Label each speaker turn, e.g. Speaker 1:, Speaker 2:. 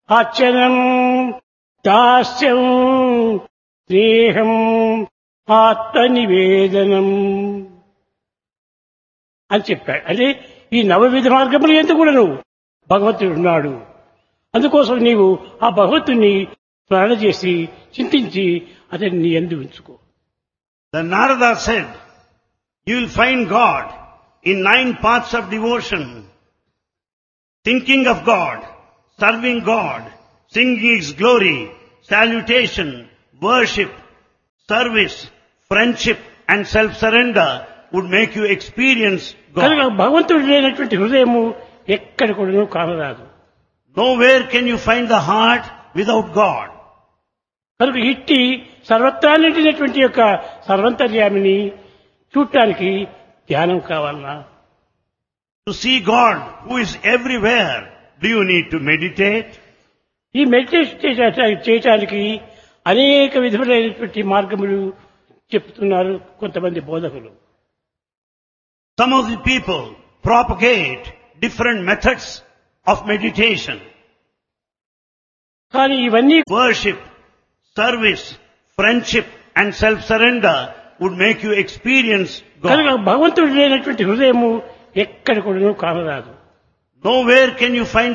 Speaker 1: అర్చనం దాస్యం స్నేహం ఆత్మనివేదనం అని చెప్పాడు అంటే ఈ నవవిధ మార్గములు ఎందుకు కూడా నువ్వు భగవంతుడు ఉన్నాడు అందుకోసం నీవు ఆ భగవంతుని స్మరణ చేసి చింతించి అతన్ని నీ ఎందు ఉంచుకో
Speaker 2: The Narada said, you will find God in nine paths of devotion. Thinking of God, serving God, singing His glory, salutation, worship, service, friendship and self-surrender would make you experience
Speaker 1: కనుక
Speaker 2: God.
Speaker 1: భగవంతుడు లేనటువంటి హృదయము ఎక్కడ కూడా కానరాదు
Speaker 2: Nowhere can you find the heart without God.
Speaker 1: కనుక ఇట్టి సర్వత్రా నిండినటువంటి యొక్క సర్వంతర్యామిని చూడటానికి ధ్యానం కావాలన్నా
Speaker 2: To see God who is everywhere, do you need to meditate?
Speaker 1: ఈ మెడిటేషన్ చేసే- చేయటానికి అనేక విధములైనటువంటి మార్గములు చెప్తున్నారు కొంతమంది బోధకులు
Speaker 2: Some of the people propagate different methods of meditation.
Speaker 1: కానీ ఇవన్నీ
Speaker 2: Worship, service, friendship and self-surrender would make you experience
Speaker 1: కనుక
Speaker 2: God.
Speaker 1: భగవంతుడు లేనటువంటి హృదయము ఎక్కడ కూడా కానరాదు
Speaker 2: Nowhere can you find